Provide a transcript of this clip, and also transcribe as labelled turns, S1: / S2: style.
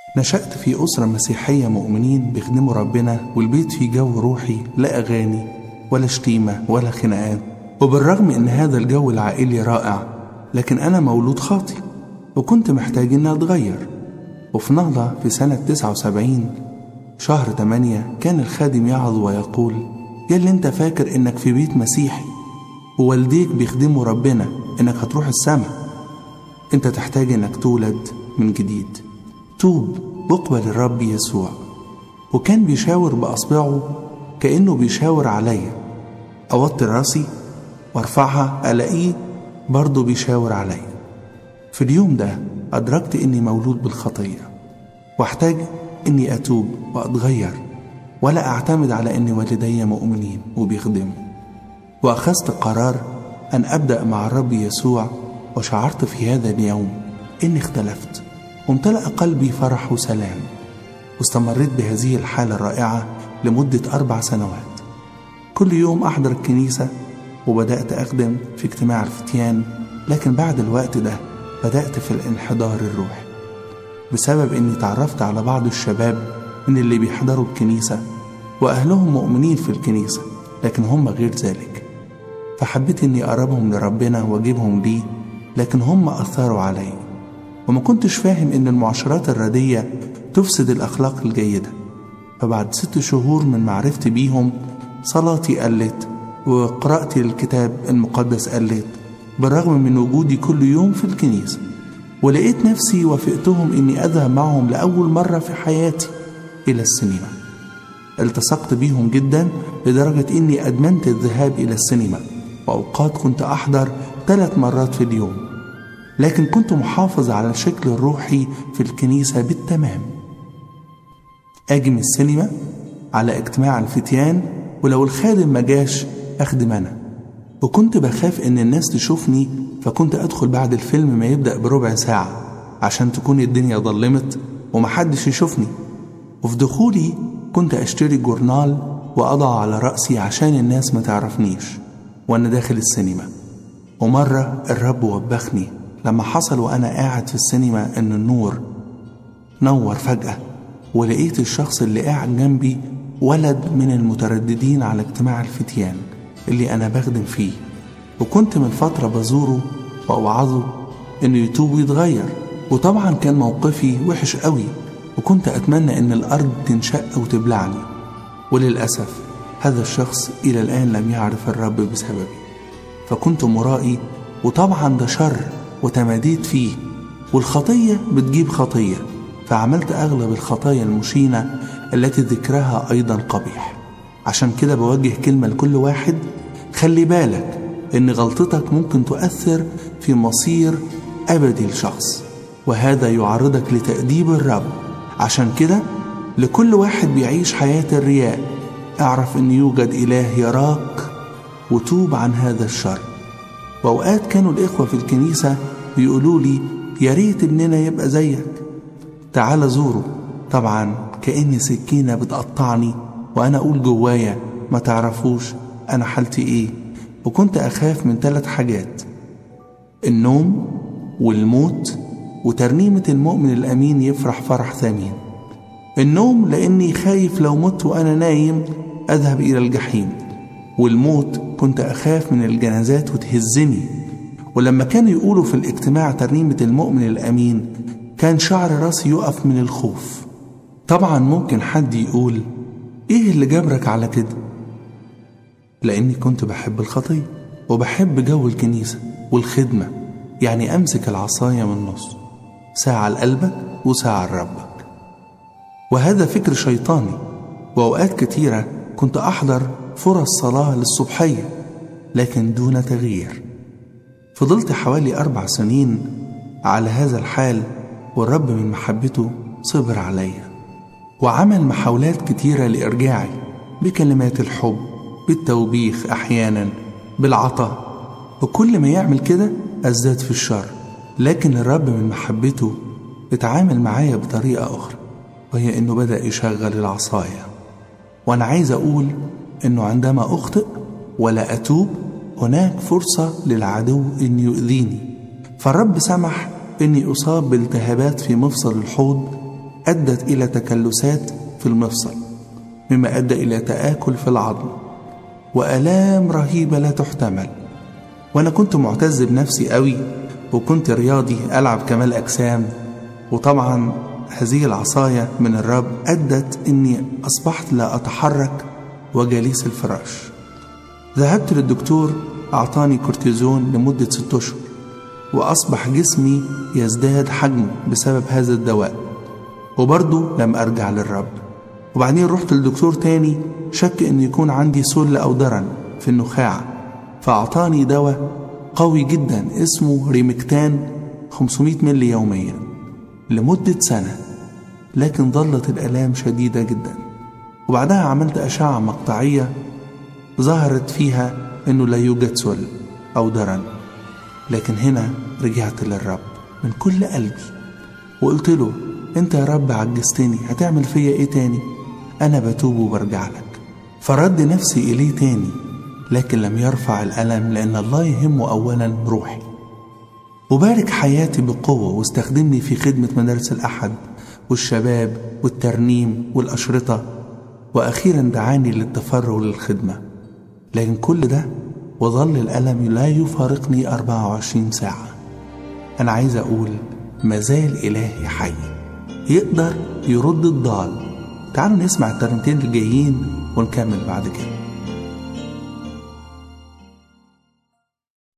S1: نشأت في أسرة مسيحية مؤمنين بيخدموا ربنا والبيت فيه جو روحي لا أغاني ولا شتيمة ولا خناقات وبالرغم إن هذا الجو العائلي رائع لكن أنا مولود خاطي وكنت محتاج إني أتغير وفي نهضة في سنة 79 شهر 8 كان الخادم يعظ ويقول يا اللي انت فاكر انك في بيت مسيحي ووالديك بيخدموا ربنا انك هتروح السماء انت تحتاج انك تولد من جديد توب واقبل الرب يسوع وكان بيشاور بأصبعه كأنه بيشاور عليا أوطي راسي وارفعها ألاقيه برضه بيشاور عليا في اليوم ده أدركت إني مولود بالخطية واحتاج إني أتوب وأتغير ولا أعتمد على إن والدي مؤمنين وبيخدموا وأخذت قرار أن أبدأ مع الرب يسوع وشعرت في هذا اليوم إني اختلفت وامتلأ قلبي فرح وسلام واستمريت بهذه الحالة الرائعة لمدة أربع سنوات كل يوم أحضر الكنيسة وبدأت أخدم في اجتماع الفتيان لكن بعد الوقت ده بدأت في الانحدار الروحي بسبب إني تعرفت على بعض الشباب من اللي بيحضروا الكنيسة وأهلهم مؤمنين في الكنيسة لكن هم غير ذلك فحبيت إني أقربهم لربنا وأجيبهم ليه لكن هم أثروا علي وما كنتش فاهم إن المعاشرات الردية تفسد الأخلاق الجيدة فبعد ست شهور من معرفتي بيهم صلاتي قلت وقراءتي للكتاب المقدس قلت بالرغم من وجودي كل يوم في الكنيسة ولقيت نفسي وافقتهم إني أذهب معهم لأول مرة في حياتي إلى السينما التصقت بيهم جدا لدرجة إني أدمنت الذهاب إلى السينما وأوقات كنت أحضر ثلاث مرات في اليوم لكن كنت محافظ على الشكل الروحي في الكنيسة بالتمام أجي من السينما على اجتماع الفتيان ولو الخادم ما جاش أخدم أنا وكنت بخاف إن الناس تشوفني فكنت أدخل بعد الفيلم ما يبدأ بربع ساعة عشان تكون الدنيا ضلمت ومحدش يشوفني وفي دخولي كنت أشتري جورنال وأضع على رأسي عشان الناس ما تعرفنيش وأنا داخل السينما ومرة الرب وبخني لما حصل وأنا قاعد في السينما إن النور نور فجأة ولقيت الشخص اللي قاعد جنبي ولد من المترددين على اجتماع الفتيان اللي أنا بخدم فيه وكنت من فترة بزوره وأوعظه إنه يتوب ويتغير وطبعا كان موقفي وحش قوي وكنت أتمنى إن الأرض تنشق وتبلعني وللأسف هذا الشخص إلى الآن لم يعرف الرب بسببي فكنت مرائي وطبعا ده شر وتماديت فيه والخطية بتجيب خطية فعملت أغلب الخطايا المشينة التي ذكرها أيضا قبيح عشان كده بوجه كلمة لكل واحد خلي بالك إن غلطتك ممكن تؤثر في مصير أبدي لشخص وهذا يعرضك لتأديب الرب عشان كده لكل واحد بيعيش حياة الرياء اعرف إن يوجد إله يراك وتوب عن هذا الشر وأوقات كانوا الإخوة في الكنيسة بيقولوا لي يا ريت ابننا يبقى زيك تعال زوره طبعا كأني سكينة بتقطعني وأنا أقول جوايا ما تعرفوش أنا حالتي إيه وكنت أخاف من ثلاث حاجات النوم والموت وترنيمة المؤمن الأمين يفرح فرح ثمين النوم لأني خايف لو مت وأنا نايم أذهب إلى الجحيم والموت كنت أخاف من الجنازات وتهزني ولما كانوا يقولوا في الاجتماع ترنيمة المؤمن الأمين كان شعر راسي يقف من الخوف طبعا ممكن حد يقول ايه اللي جبرك على كده لاني كنت بحب الخطيه وبحب جو الكنيسه والخدمه يعني امسك العصايه من النص ساعه لقلبك وساعه لربك وهذا فكر شيطاني واوقات كتيره كنت احضر فرص صلاه للصبحيه لكن دون تغيير فضلت حوالي اربع سنين على هذا الحال والرب من محبته صبر عليا وعمل محاولات كتيرة لإرجاعي بكلمات الحب بالتوبيخ أحيانا بالعطاء وكل ما يعمل كده أزداد في الشر لكن الرب من محبته اتعامل معايا بطريقة أخرى وهي إنه بدأ يشغل العصاية وأنا عايز أقول إنه عندما أخطئ ولا أتوب هناك فرصة للعدو إن يؤذيني فالرب سمح إني أصاب بالتهابات في مفصل الحوض أدت إلى تكلسات في المفصل مما أدى إلى تآكل في العظم وآلام رهيبة لا تحتمل وأنا كنت معتز بنفسي قوي وكنت رياضي ألعب كمال أجسام وطبعا هذه العصاية من الرب أدت أني أصبحت لا أتحرك وجليس الفراش ذهبت للدكتور أعطاني كورتيزون لمدة ست أشهر وأصبح جسمي يزداد حجمه بسبب هذا الدواء وبرضه لم أرجع للرب وبعدين رحت للدكتور تاني شك إن يكون عندي سل أو درن في النخاع فأعطاني دواء قوي جدا اسمه ريمكتان 500 ملي يوميا لمدة سنة لكن ظلت الآلام شديدة جدا وبعدها عملت أشعة مقطعية ظهرت فيها إنه لا يوجد سل أو درن لكن هنا رجعت للرب من كل قلبي وقلت له انت يا رب عجزتني هتعمل فيا ايه تاني انا بتوب وبرجع لك فرد نفسي اليه تاني لكن لم يرفع الالم لان الله يهمه اولا روحي وبارك حياتي بقوه واستخدمني في خدمه مدارس الاحد والشباب والترنيم والاشرطه واخيرا دعاني للتفرغ للخدمه لكن كل ده وظل الألم لا يفارقني 24 ساعة أنا عايز أقول مازال إلهي حي يقدر يرد الضال تعالوا نسمع الترنتين الجايين ونكمل بعد كده